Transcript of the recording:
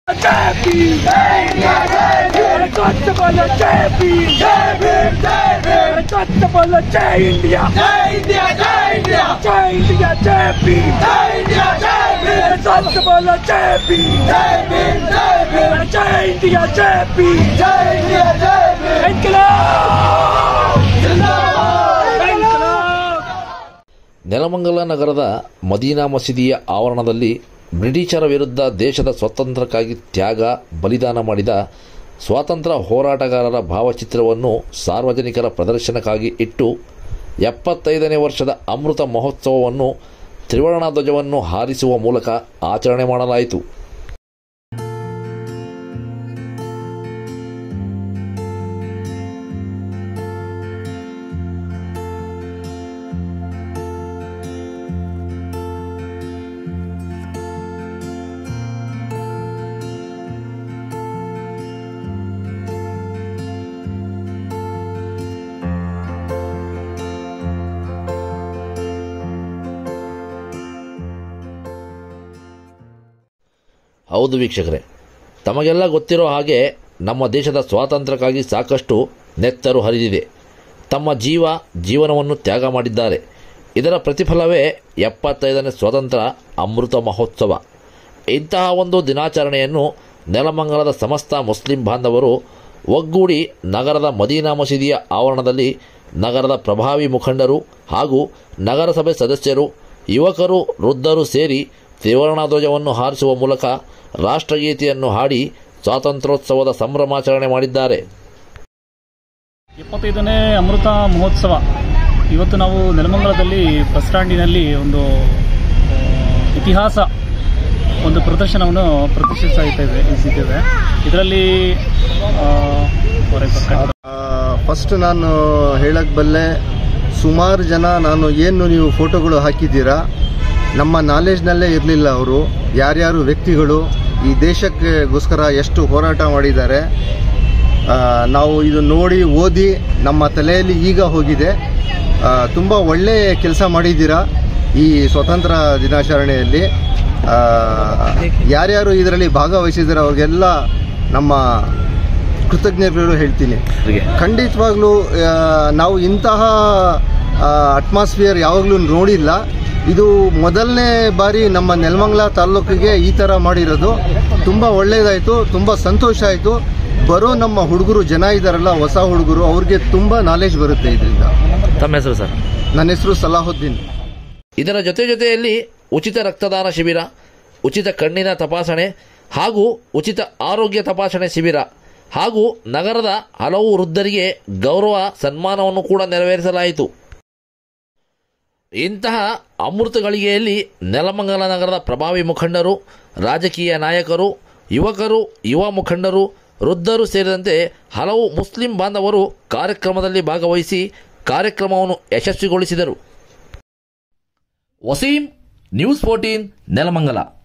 JP! Raccotta bolla JP! Raccotta bolla J India! J India! JP! Raccotta bolla JP! J India! JP! Inquilab! Inquilab! Nelamangala ನಗರದ ಮದೀನಾ ಮಸೀದಿಯ ಆವರಣದಲ್ಲಿ ಬ್ರಿಟಿಷರ ವಿರುದ್ಧ ದೇಶದ ಸ್ವಾತಂತ್ರ್ಯಕ್ಕಾಗಿ ತ್ಯಾಗ ಬಲಿದಾನ ಮಾಡಿದ ಸ್ವಾತಂತ್ರ್ಯ ಹೋರಾಟಗಾರರ ಭಾವಚಿತ್ರವನ್ನು ಸಾರ್ವಜನಿಕರ ಪ್ರದರ್ಶನಕ್ಕಾಗಿ ಇಟ್ಟು ಎಪ್ಪತ್ತೈದನೇ ವರ್ಷದ ಅಮೃತ ಮಹೋತ್ಸವವನ್ನು ತ್ರಿವರ್ಣ ಧ್ವಜವನ್ನು ಹಾರಿಸುವ ಮೂಲಕ ಆಚರಣೆ ಮಾಡಲಾಯಿತು ಹೌದು ವೀಕ್ಷಕರೇ ತಮಗೆಲ್ಲ ಗೊತ್ತಿರೋ ಹಾಗೆ ನಮ್ಮ ದೇಶದ ಸ್ವಾತಂತ್ರ್ಯಕ್ಕಾಗಿ ಸಾಕಷ್ಟು ನೆತ್ತರು ಹರಿದಿದೆ ತಮ್ಮ ಜೀವ ಜೀವನವನ್ನು ತ್ಯಾಗ ಮಾಡಿದ್ದಾರೆ ಇದರ ಪ್ರತಿಫಲವೇ ಎಪ್ಪತ್ತೈದನೇ ಸ್ವಾತಂತ್ರ್ಯ ಅಮೃತ ಮಹೋತ್ಸವ ಇಂತಹ ಒಂದು ದಿನಾಚರಣೆಯನ್ನು ನೆಲಮಂಗಲದ ಸಮಸ್ತ ಮುಸ್ಲಿಂ ಬಾಂಧವರು ಒಗ್ಗೂಡಿ ನಗರದ ಮದೀನಾ ಮಸೀದಿಯ ಆವರಣದಲ್ಲಿ ನಗರದ ಪ್ರಭಾವಿ ಮುಖಂಡರು ಹಾಗೂ ನಗರಸಭೆ ಸದಸ್ಯರು ಯುವಕರು ವೃದ್ಧರು ಸೇರಿ ತ್ರಿವರ್ಣ ಧ್ವಜವನ್ನು ಹಾರಿಸುವ ಮೂಲಕ ರಾಷ್ಟ್ರಗೀತೆಯನ್ನು ಹಾಡಿ ಸ್ವಾತಂತ್ರ್ಯೋತ್ಸವದ ಸಂಭ್ರಮಾಚರಣೆ ಮಾಡಿದ್ದಾರೆ ಎಪ್ಪತ್ತೈದನೇ ಅಮೃತ ಮಹೋತ್ಸವ ಇವತ್ತು ನಾವು ನೆಲಮಂಗಲದಲ್ಲಿ ಬಸ್ ಸ್ಟ್ಯಾಂಡಿನಲ್ಲಿ ಒಂದು ಆ, ಇತಿಹಾಸ ಒಂದು ಪ್ರದರ್ಶನವನ್ನು ಪ್ರದರ್ಶಿಸ್ತಾ ಇದ್ದೇವೆ ಇದ್ದೇವೆ ಇದರಲ್ಲಿ ಆ, ಹೊರೆ ಕಟ್ಟಡ ಫಸ್ಟ್ ನಾನು ಹೇಳಕ್ ಬಲ್ಲೆ ಸುಮಾರು ಜನ ನಾನು ಏನು ನೀವು ಫೋಟೋಗಳು ಹಾಕಿದ್ದೀರಾ ನಮ್ಮ ನಾಲೆಜ್ನಲ್ಲೇ ಇರಲಿಲ್ಲ ಅವರು ಯಾರ್ಯಾರು ವ್ಯಕ್ತಿಗಳು ಈ ದೇಶಕ್ಕೆಗೋಸ್ಕರ ಎಷ್ಟು ಹೋರಾಟ ಮಾಡಿದ್ದಾರೆ ಆ, ನಾವು ಇದು ನೋಡಿ ಓದಿ ನಮ್ಮ ತಲೆಯಲ್ಲಿ ಈಗ ಹೋಗಿದೆ ಆ, ತುಂಬ ಒಳ್ಳೆ ಕೆಲಸ ಮಾಡಿದ್ದೀರಾ ಈ ಸ್ವತಂತ್ರ ದಿನಾಚರಣೆಯಲ್ಲಿ ಆ, ಯಾರ್ಯಾರು ಇದರಲ್ಲಿ ಭಾಗವಹಿಸಿದ್ದಾರೆ ಅವ್ರಿಗೆಲ್ಲ ನಮ್ಮ ಕೃತಜ್ಞತೆಗಳು ಹೇಳ್ತೀನಿ ಖಂಡಿತವಾಗ್ಲೂ ಆ, ನಾವು ಇಂತಹ ಅಟ್ಮಾಸ್ಫಿಯರ್ ಯಾವಾಗಲೂ ನೋಡಿಲ್ಲ ಇದು ಮೊದಲನೇ ಬಾರಿ ನಮ್ಮ ನೆಲಮಂಗಲ ತಾಲ್ಲೂಕಿಗೆ ಈ ಥರ ಮಾಡಿರೋದು ತುಂಬ ಒಳ್ಳೆಯದಾಯಿತು ತುಂಬ ಸಂತೋಷ ಆಯಿತು ಬರೋ ನಮ್ಮ ಹುಡುಗರು ಜನ ಇದ್ದಾರಲ್ಲ ಹೊಸ ಹುಡುಗರು ಅವ್ರಿಗೆ ತುಂಬ ನಾಲೆಜ್ ಬರುತ್ತೆ ಇದರಿಂದ ತಮ್ಮ ಹೆಸರು ಸರ್ ನನ್ನ ಹೆಸರು ಸಲಾಹುದ್ದೀನ್ ಇದರ ಜೊತೆ ಜೊತೆಯಲ್ಲಿ ಉಚಿತ ರಕ್ತದಾನ ಶಿಬಿರ ಉಚಿತ ಕಣ್ಣಿನ ತಪಾಸಣೆ ಹಾಗೂ ಉಚಿತ ಆರೋಗ್ಯ ತಪಾಸಣೆ ಶಿಬಿರ ಹಾಗೂ ನಗರದ ಹಲವು ವೃದ್ಧರಿಗೆ ಗೌರವ ಸನ್ಮಾನವನ್ನು ಕೂಡ ನೆರವೇರಿಸಲಾಯಿತು ಇಂತಹ ಅಮೃತ ಗಳಿಗೆಯಲ್ಲಿ ನೆಲಮಂಗಲ ನಗರದ ಪ್ರಭಾವಿ ಮುಖಂಡರು ರಾಜಕೀಯ ನಾಯಕರು ಯುವಕರು ಯುವ ಮುಖಂಡರು ವೃದ್ಧರು ಸೇರಿದಂತೆ ಹಲವು ಮುಸ್ಲಿಂ ಬಾಂಧವರು ಕಾರ್ಯಕ್ರಮದಲ್ಲಿ ಭಾಗವಹಿಸಿ ಕಾರ್ಯಕ್ರಮವನ್ನು ಯಶಸ್ವಿಗೊಳಿಸಿದರು ವಸೀಂ ನ್ಯೂಸ್ ಫೋರ್ಟೀನ್ ನೆಲಮಂಗಲ